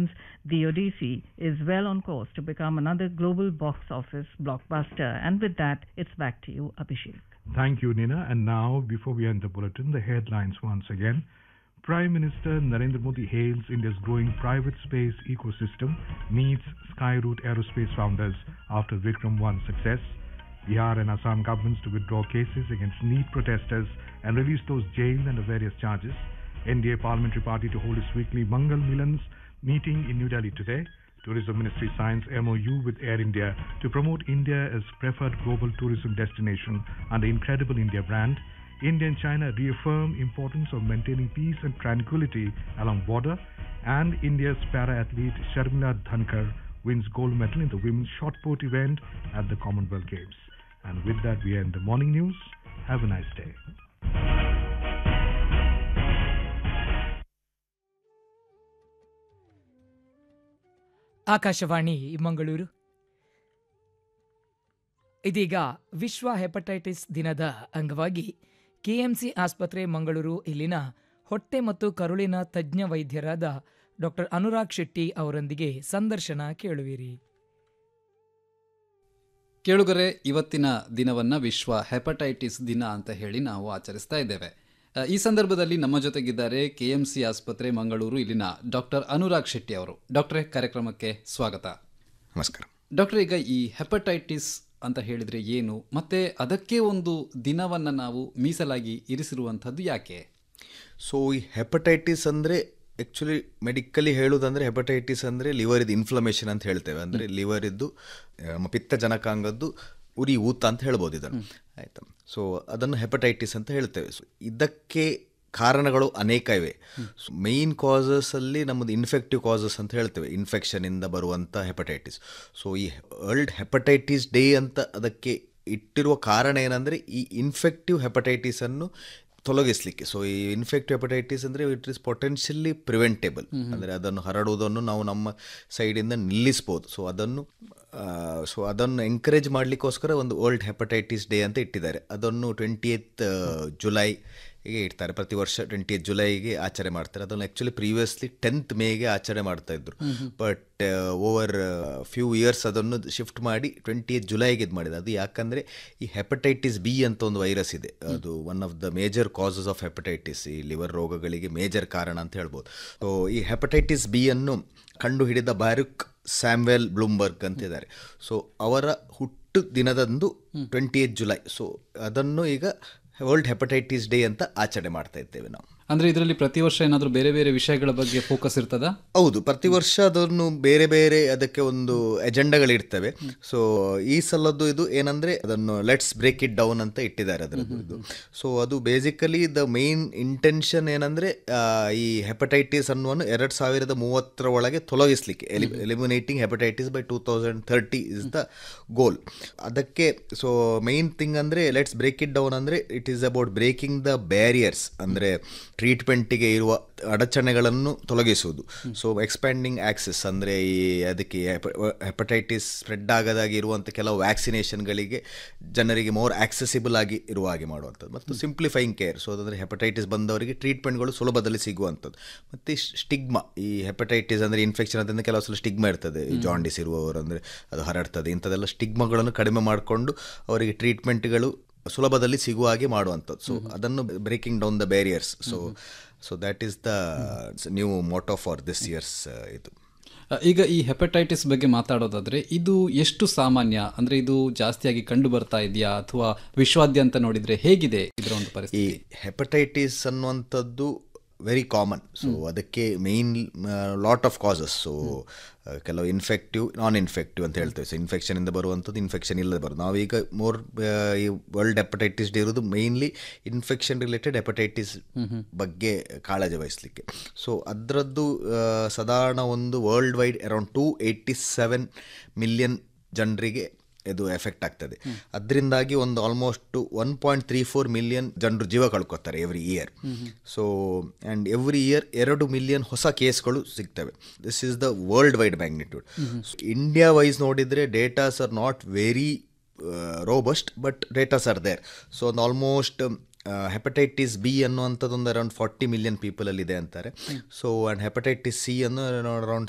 films, The Odyssey is well on course to become another global box office blockbuster. And with that, it's back to you, Abhishek. Thank you, Nina. And now, before we end the bulletin, the headlines once again. Prime Minister Narendra Modi hails India's growing private space ecosystem, meets Skyroot Aerospace founders after Vikram 1 success. Bihar and Assam governments to withdraw cases against NEET protesters and release those jailed under various charges. NDA Parliamentary Party to hold its weekly Mangal Milans meeting in New Delhi today. Tourism Ministry signs MOU with Air India to promote India as preferred global tourism destination under Incredible India brand. India and China reaffirm importance of maintaining peace and tranquility along border. And India's para-athlete Sharmila Dhankar wins gold medal in the women's shot put event at the Commonwealth Games. And with that, we end the morning news. Have a nice day. Akashvani Mangaluru ಇದೀಗ ವಿಶ್ವ hepatitis ದಿನದ ಅಂಗವಾಗಿ KMC ಆಸ್ಪತ್ರೆ ಮಂಗಳೂರು ಇಲ್ಲಿನ ಹೊಟ್ಟೆ ಮತ್ತು ಕರುಳಿನ ತಜ್ಞ ವೈದ್ಯರಾದ ಡಾಕ್ಟರ್ ಅನುರಾಗ್ ಶೆಟ್ಟಿ ಅವರೊಂದಿಗೆ ಸಂದರ್ಶನ ಕೇಳುವಿರಿ ಕೇಳುಗರೆ ಇವತ್ತಿನ ದಿನವನ್ನ ವಿಶ್ವ ಹೆಪಟೈಟಿಸ್ ದಿನ ಅಂತ ಹೇಳಿ ನಾವು ಆಚರಿಸ್ತಾ ಇದ್ದೇವೆ ಅ, ಈ ಸಂದರ್ಭದಲ್ಲಿ ನಮ್ಮ ಜೊತೆಗಿದ್ದಾರೆ ಕೆಎಂಸಿ ಆಸ್ಪತ್ರೆ ಮಂಗಳೂರು ಇಲ್ಲಿನ ಡಾಕ್ಟರ್ ಅನುರಾಗ್ ಶೆಟ್ಟಿ ಅವರು ಡಾಕ್ಟ್ರೇ ಕಾರ್ಯಕ್ರಮಕ್ಕೆ ಸ್ವಾಗತ ನಮಸ್ಕಾರ ಡಾಕ್ಟರ್ ಈಗ ಈ ಹೆಪಟೈಟಿಸ್ ಅಂತ ಹೇಳಿದ್ರೆ ಏನು ಮತ್ತೆ ಅದಕ್ಕೆ ಒಂದು ದಿನವನ್ನ ನಾವು ಮೀಸಲಾಗಿ ಇರಿಸಿರುವಂಥದ್ದು ಯಾಕೆ ಸೊ ಈ ಹೆಪಟೈಟಿಸ್ ಅಂದರೆ ಆ್ಯಕ್ಚುಲಿ ಮೆಡಿಕಲಿ ಹೇಳೋದಂದರೆ ಹೆಪಟೈಟಿಸ್ ಅಂದರೆ ಲಿವರ್ ಇದು ಇನ್ಫ್ಲಮೇಷನ್ ಅಂತ ಹೇಳ್ತೇವೆ ಅಂದರೆ ಲಿವರ್ ಇದ್ದು ಆ, ನಮ್ಮ ಪಿತ್ತ ಜನಕಾಂಗದ್ದು ಉರಿ ಊತ ಅಂತ ಹೇಳ್ಬೋದು ಇದನ್ನು ಆಯಿತಾ ಸೊ ಅದನ್ನು ಹೆಪಟೈಟಿಸ್ ಅಂತ ಹೇಳ್ತೇವೆ ಸೊ ಇದಕ್ಕೆ ಕಾರಣಗಳು ಅನೇಕ ಇವೆ ಮೇಯ್ನ್ ಕಾಸಸಲ್ಲಿ ನಮ್ಮದು ಇನ್ಫೆಕ್ಟಿವ್ ಕಾಸಸ್ ಅಂತ ಹೇಳ್ತೇವೆ ಇನ್ಫೆಕ್ಷನಿಂದ ಬರುವಂಥ ಹೆಪಟೈಟಿಸ್ ಸೊ ಈ ವರ್ಲ್ಡ್ ಹೆಪಟೈಟಿಸ್ ಡೇ ಅಂತ ಅದಕ್ಕೆ ಇಟ್ಟಿರುವ ಕಾರಣ ಏನಂದರೆ ಈ ಇನ್ಫೆಕ್ಟಿವ್ ಹೆಪಟೈಟಿಸನ್ನು ತೊಲಗಿಸ್ಲಿಕ್ಕೆ ಸೊ ಈ ಇನ್ಫೆಕ್ಟಿವ್ ಹೆಪಟೈಟಿಸ್ ಅಂದರೆ ಇಟ್ ಇಸ್ ಪೊಟೆನ್ಷಿಯಲಿ ಪ್ರಿವೆಂಟೇಬಲ್ ಅಂದರೆ ಅದನ್ನು ಹರಡುವುದನ್ನು ನಾವು ನಮ್ಮ ಸೈಡಿಂದ ನಿಲ್ಲಿಸ್ಬೋದು ಸೊ ಅದನ್ನು ಸೊ ಅದನ್ನು ಎಂಕರೇಜ್ ಮಾಡಲಿಕ್ಕೋಸ್ಕರ ಒಂದು ವರ್ಲ್ಡ್ ಹೆಪಟೈಟಿಸ್ ಡೇ ಅಂತ ಇಟ್ಟಿದ್ದಾರೆ ಅದನ್ನು ಟ್ವೆಂಟಿ ಏತ್ ಜುಲೈ ಹೀಗೆ ಇಡ್ತಾರೆ ಪ್ರತಿ ವರ್ಷ ಟ್ವೆಂಟಿ ಏತ್ ಜುಲೈಗೆ ಆಚರಣೆ ಮಾಡ್ತಾರೆ ಅದನ್ನು ಆ್ಯಕ್ಚುಲಿ ಪ್ರೀವಿಯಸ್ಲಿ ಟೆಂತ್ ಮೇಗೆ ಆಚರಣೆ ಮಾಡ್ತಾ ಇದ್ರು ಬಟ್ ಓವರ್ ಫ್ಯೂ ಇಯರ್ಸ್ ಅದನ್ನು ಶಿಫ್ಟ್ ಮಾಡಿ ಟ್ವೆಂಟಿ ಏತ್ ಜುಲೈಗೆ ಇದು ಮಾಡಿದೆ ಅದು ಯಾಕಂದರೆ ಈ ಹೆಪಟೈಟಿಸ್ ಬಿ ಅಂತ ಒಂದು ವೈರಸ್ ಇದೆ ಅದು one of the major causes of hepatitis ಈ ಲಿವರ್ ರೋಗಗಳಿಗೆ ಮೇಜರ್ ಕಾರಣ ಅಂತ ಹೇಳ್ಬೋದು ಸೊ ಈ ಹೆಪಟೈಟಿಸ್ ಬಿ ಅನ್ನು ಕಂಡು ಹಿಡಿದ ಬ್ಯಾರುಕ್ ಸ್ಯಾಮ್ವೆಲ್ ಬ್ಲೂಮ್ಬರ್ಗ್ ಅಂತಿದ್ದಾರೆ ಸೊ ಅವರ ಹುಟ್ಟು ದಿನದಂದು ಟ್ವೆಂಟಿ ಏತ್ ಜುಲೈ ಸೊ ಅದನ್ನು ಈಗ ವರ್ಲ್ಡ್ ಹೆಪಟೈಟಿಸ್ ಡೇ ಅಂತ ಆಚರಣೆ ಮಾಡ್ತಾ ಇದ್ದೇವೆ ನಾವು ಅಂದ್ರೆ ಇದರಲ್ಲಿ ಪ್ರತಿ ವರ್ಷ ಏನಾದರೂ ಬೇರೆ ಬೇರೆ ವಿಷಯಗಳ ಬಗ್ಗೆ ಫೋಕಸ್ ಇರ್ತದಾ ಹೌದು ಪ್ರತಿ ವರ್ಷ ಅದನ್ನು ಬೇರೆ ಬೇರೆ ಅದಕ್ಕೆ ಒಂದು ಎಜೆಂಡಗಳಿರ್ತವೆ ಸೊ ಈ ಸಲದ್ದು ಇದು ಏನಂದ್ರೆ ಅದನ್ನು ಲೆಟ್ಸ್ ಬ್ರೇಕ್ ಇಟ್ ಡೌನ್ ಅಂತ ಇಟ್ಟಿದ್ದಾರೆ ಅದರದ್ದು ಇದು ಸೊ ಅದು ಬೇಸಿಕಲಿ ದ ಮೇನ್ ಇಂಟೆನ್ಷನ್ ಏನಂದ್ರೆ ಆ, ಈ ಹೆಪಟೈಟಿಸ್ ಅನ್ನುವನ್ನು ಎರಡ್ ಸಾವಿರದ ಮೂವತ್ತರ ಒಳಗೆ ತೊಲಗಿಸ್ಲಿಕ್ಕೆ eliminating hepatitis by two thousand thirty is the goal ಅದಕ್ಕೆ ಸೊ ಮೇನ್ ಥಿಂಗ್ ಅಂದ್ರೆ ಲೆಟ್ಸ್ ಬ್ರೇಕ್ ಇಟ್ ಡೌನ್ ಅಂದ್ರೆ it is about breaking the barriers ಅಂದ್ರೆ ಟ್ರೀಟ್ಮೆಂಟ್ಗೆ ಇರುವ ಅಡಚಣೆಗಳನ್ನು ತೊಲಗಿಸುವುದು ಸೊ ಎಕ್ಸ್ಪ್ಯಾಂಡಿಂಗ್ ಆಕ್ಸೆಸ್ ಅಂದರೆ ಈ ಅದಕ್ಕೆ ಹೆಪಟೈಟಿಸ್ ಸ್ಪ್ರೆಡ್ ಆಗದಾಗಿ ಇರುವಂಥ ಕೆಲವು ವ್ಯಾಕ್ಸಿನೇಷನ್ಗಳಿಗೆ ಜನರಿಗೆ ಮೋರ್ ಆಕ್ಸೆಸಿಬಲ್ ಆಗಿ ಇರುವ ಹಾಗೆ ಮಾಡುವಂಥದ್ದು ಮತ್ತು ಸಿಂಪ್ಲಿಫೈಯಿಂಗ್ ಕೇರ್ ಸೊ ಅದಂದರೆ ಹೆಪಟೈಟಿಸ್ ಬಂದವರಿಗೆ ಟ್ರೀಟ್ಮೆಂಟ್ಗಳು ಸುಲಭದಲ್ಲಿ ಸಿಗುವಂಥದ್ದು ಮತ್ತು ಸ್ಟಿಗ್ಮಾ ಈ ಹೆಪಟೈಟಿಸ್ ಅಂದರೆ ಇನ್ಫೆಕ್ಷನ್ ಅದರಿಂದ ಕೆಲವು ಸಲ ಸ್ಟಿಗ್ಮಾ ಇರ್ತದೆ ಈ ಜಾಂಡಿಸ್ ಇರುವವರು ಅಂದರೆ ಅದು ಹರಡ್ತದೆ ಇಂಥದ್ದೆಲ್ಲ ಸ್ಟಿಗ್ಮಾಗಳನ್ನು ಕಡಿಮೆ ಮಾಡಿಕೊಂಡು ಅವರಿಗೆ ಟ್ರೀಟ್ಮೆಂಟ್ಗಳು ಸುಲಭದಲ್ಲಿ ಸಿಗುವ ಹಾಗೆ ಮಾಡುವಂಥದ್ದು ಸೊ ಅದನ್ನು breaking down the barriers so so that is the new motto for this years ಇದು ಅ, ಈಗ ಈ ಹೆಪಟೈಟಿಸ್ ಬಗ್ಗೆ ಮಾತಾಡೋದಾದ್ರೆ ಇದು ಎಷ್ಟು ಸಾಮಾನ್ಯ ಅಂದ್ರೆ ಇದು ಜಾಸ್ತಿಯಾಗಿ ಕಂಡು ಬರ್ತಾ ಇದೆಯಾ ಅಥವಾ ವಿಶ್ವಾದ್ಯಂತ ನೋಡಿದ್ರೆ ಹೇಗಿದೆ ಇದರ ಒಂದು ಈ ಪರಿಸ್ಥಿತಿ ಹೆಪಟೈಟಿಸ್ ಅನ್ನುವಂಥದ್ದು ವೆರಿ ಕಾಮನ್ ಸೊ ಅದಕ್ಕೆ main lot of causes so ಕೆಲವು ಇನ್ಫೆಕ್ಟಿವ್ ನಾನ್ ಇನ್ಫೆಕ್ಟಿವ್ ಅಂತ ಹೇಳ್ತೇವೆ ಸೊ ಇನ್ಫೆಕ್ಷನಿಂದ ಬರುವಂಥದ್ದು ಇನ್ಫೆಕ್ಷನ್ ಇಲ್ಲದೆ ಬರೋದು ನಾವೀಗ ಮೋರ್ ಈ ವರ್ಲ್ಡ್ ಹೆಪಟೈಟಿಸ್ ಡೇ ಇರೋದು ಮೇಯ್ನ್ಲಿ ಇನ್ಫೆಕ್ಷನ್ ರಿಲೇಟೆಡ್ ಹೆಪಟೈಟಿಸ್ ಬಗ್ಗೆ ಕಾಳಜಿ ವಹಿಸಲಿಕ್ಕೆ ಸೊ ಅದರದ್ದು ಸಾಧಾರಣ ಒಂದು world wide around two eighty seven million ಜನರಿಗೆ ಇದು ಎಫೆಕ್ಟ್ ಆಗ್ತದೆ ಅದರಿಂದಾಗಿ ಒಂದು almost one point three four million ಜನರು ಜೀವ ಕಳ್ಕೊತಾರೆ every year so and every year ಎರಡು ಮಿಲಿಯನ್ ಹೊಸ ಕೇಸ್ಗಳು ಸಿಗ್ತವೆ this is the world wide magnitude India wise ನೋಡಿದರೆ datas are not very robust but datas are there so ಒಂದು almost hepatitis B ಅನ್ನುವಂಥದ್ದು ಒಂದು ಅರೌಂಡ್ ಫಾರ್ಟಿ ಮಿಲಿಯನ್ ಪೀಪಲಲ್ಲಿ ಇದೆ ಅಂತಾರೆ ಸೊ ಆ್ಯಂಡ್ ಹೆಪಟೈಟಿಸ್ ಸಿ ಅನ್ನು ಅರೌಂಡ್